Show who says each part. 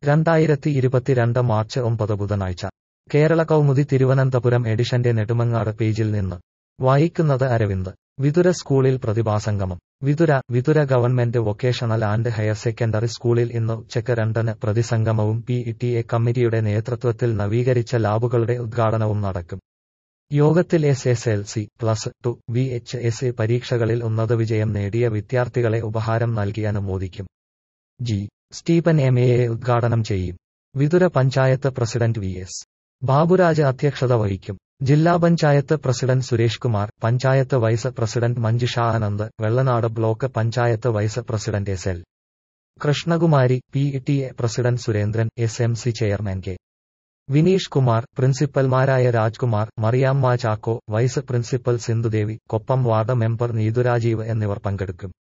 Speaker 1: രണ്ടായിരത്തി ഇരുപത്തിരണ്ട് മാർച്ച് ഒമ്പത് ബുധനാഴ്ച കേരള കൗമുദി തിരുവനന്തപുരം എഡിഷന്റെ നെടുമങ്ങാട് പേജിൽ നിന്ന് വായിക്കുന്നത് അരവിന്ദ് വിതുര സ്കൂളിൽ പ്രതിഭാസംഗമം Vithura Vithura government vocational and higher secondary സ്കൂളിൽ ഇന്ന് ഉച്ചയ്ക്ക് രണ്ടിന് പ്രതിസംഗമവും പി ടി എ കമ്മിറ്റിയുടെ നേതൃത്വത്തിൽ നവീകരിച്ച ലാബുകളുടെ ഉദ്ഘാടനവും നടക്കും യോഗത്തിൽ S S L C plus two V H S E പരീക്ഷകളിൽ ഉന്നത വിജയം നേടിയ വിദ്യാർത്ഥികളെ ഉപഹാരം നൽകി അനുമോദിക്കും ജി സ്റ്റീഫൻ എം എ ഉദ്ഘാടനം ചെയ്യും Vithura panchayat president V S Baburaj അധ്യക്ഷത വഹിക്കും ജില്ലാ panchayat president Suresh Kumar panchayat vice president Manjusha Anand Vellanad block panchayat vice president S L Krishnakumari P T A president Surendran S M C chairman K Vineesh Kumar പ്രിൻസിപ്പൽമാരായ Rajkumar Mariamma Chacko vice principal Sindhudevi Koppam ward member Neethurajeev എന്നിവർ പങ്കെടുക്കും